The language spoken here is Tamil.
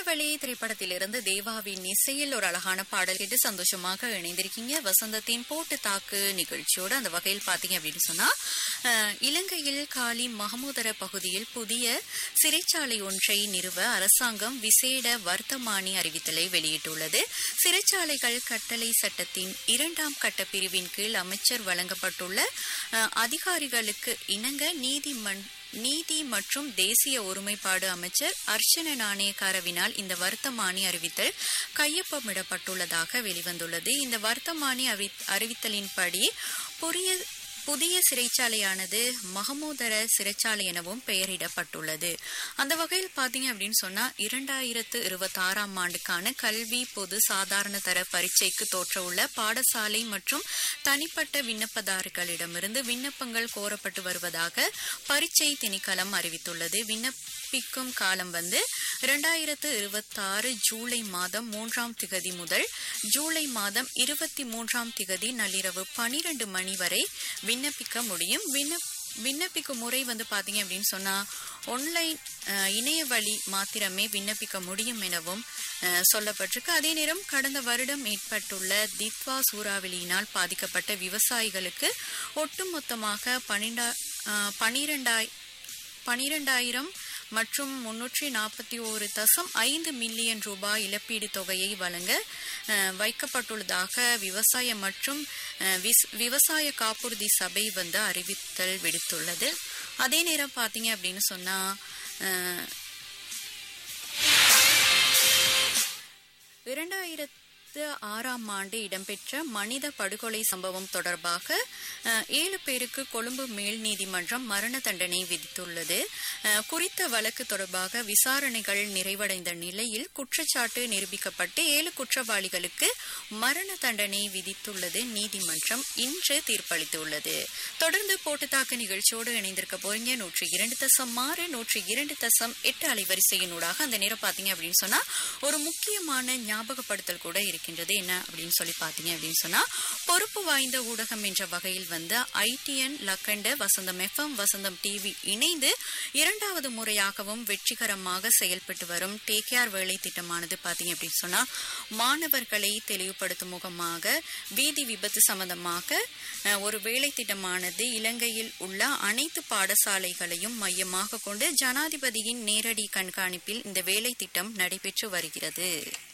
இணையவழி திரைப்படத்திலிருந்து தேவாவின் இசையில் ஒரு அழகான பாடல் கேட்டு சந்தோஷமாக இணைந்திருக்கீங்க வசந்தத்தின் போட்டு தாக்கு நிகழ்ச்சியோட அந்த வகையில் பாத்தீங்க அப்படின்னு சொன்னா அஹ், இலங்கையில் காலி மகமூதர பகுதியில் புதிய சிறைச்சாலை ஒன்றை நிறுவ அரசாங்கம் விசேட வர்த்தமானி அறிவித்தலை வெளியிட்டுள்ளது சிறைச்சாலைகள் கட்டளை சட்டத்தின் இரண்டாம் கட்ட பிரிவின் கீழ் அமைச்சர் வழங்கப்பட்டுள்ள அஹ், அதிகாரிகளுக்கு இணங்க நீதிமன் நீதி மற்றும் தேசிய ஒருமைப்பாடு அமைச்சர் அர்ச்சன நாணயக்காரவினால் இந்த வர்த்தமானி அறிவித்தல் கையொப்பமிடப்பட்டுள்ளதாக வெளிவந்துள்ளது இந்த வர்த்தமானி அறிவி- அறிவித்தலின்படி புதிய புதிய சிறைச்சாலையானது மகமூதர சிறைச்சாலை எனவும் பெயரிடப்பட்டுள்ளது அந்த வகையில் பாத்தீங்க அப்படின்னு சொன்னா இரண்டாயிரத்து இருபத்தி ஆறாம் ஆண்டுக்கான கல்வி பொது சாதாரண தர பரீட்சைக்கு தோற்றவுள்ள பாடசாலை மற்றும் தனிப்பட்ட விண்ணப்பதாரர்களிடமிருந்து விண்ணப்பங்கள் கோரப்பட்டு வருவதாக பரீட்சை திணைக்களம் அறிவித்துள்ளது விண்ணப்பிக்கும் காலம் வந்து இரண்டாயிரத்து இருபத்தாறு ஜூலை மாதம் மூன்றாம் திகதி முதல் ஜூலை மாதம் இருபத்தி மூன்றாம் திகதி நள்ளிரவு பனிரெண்டு மணி வரை விண்ணப்பிக்க முடியும் விண்ணப் விண்ணப்பிக்கும் முறை வந்து பாத்தீங்க அப்படின்னு சொன்னா ஒன்லைன் அஹ், இணைய வழி மாத்திரமே விண்ணப்பிக்க முடியும் எனவும் அஹ், சொல்லப்பட்டிருக்கு அதே நேரம் கடந்த வருடம் ஏற்பட்டுள்ள தித்வா சூறாவளியினால் பாதிக்கப்பட்ட விவசாயிகளுக்கு ஒட்டுமொத்தமாக பனிரெண்டா அஹ், பனிரெண்டாய் பனிரெண்டாயிரம் மற்றும் முன்னூற்றி நாற்பத்தி ஒரு தசம் ஐந்து மில்லியன் ரூபாய் இழப்பீடு தொகையை வழங்க அஹ், வைக்கப்பட்டுள்ளதாக விவசாய மற்றும் அஹ், விஸ்- விவசாய காப்புறுதி சபை வந்து அறிவித்தல் விடுத்துள்ளது அதே நேரம் பார்த்தீங்க அப்படின்னு சொன்னா அஹ், இரண்டாயிரத்து ஆறாம் ஆண்டு இடம்பெற்ற மனித படுகொலை சம்பவம் தொடர்பாக அஹ், ஏழு பேருக்கு கொழும்பு மேல் நீதிமன்றம் மரண தண்டனை விதித்துள்ளது அஹ், குறித்த வழக்கு தொடர்பாக விசாரணைகள் நிறைவடைந்த நிலையில் குற்றச்சாட்டு நிரூபிக்கப்பட்டு ஏழு குற்றவாளிகளுக்கு மரண தண்டனை விதித்துள்ளது நீதிமன்றம் இன்று தீர்ப்பளித்துள்ளது தொடர்ந்து போட்டுத்தாக்கு நிகழ்ச்சியோடு இணைந்திருக்க போறீங்க நூற்றி இரண்டு தசம் ஆறு நூற்றி இரண்டு தசம் எட்டு அலைவரிசையினூடாக அந்த நேரம் பாத்தீங்க அப்படின்னு சொன்னா ஒரு முக்கியமான ஞாபகப்படுத்தல் கூட இருக்கின்றது என்ன அப்படின்னு சொல்லி பாத்தீங்க அப்படின்னு சொன்னா பொறுப்பு வாய்ந்த ஊடகம் என்ற வகையில் வந்த ITN Lakhanda Vasantham FM Vasantham TV இணைந்து இரண்டாவது முறையாகவும் வெற்றிகரமாக செயல்பட்டு வரும் டேக் கேர் வேலை திட்டமானது பாத்தீங்க அப்படின்னு சொன்னா மாணவர்களை தெளிவுபடுத்தும் முகமாக வீதி விபத்து சம்பந்தமாக அஹ், ஒரு வேலை திட்டமானது இலங்கையில் உள்ள அனைத்து பாடசாலைகளையும் மையமாக கொண்டு ஜனாதிபதியின் நேரடி கண்காணிப்பில் இந்த வேலை திட்டம் நடைபெற்று வருகிறது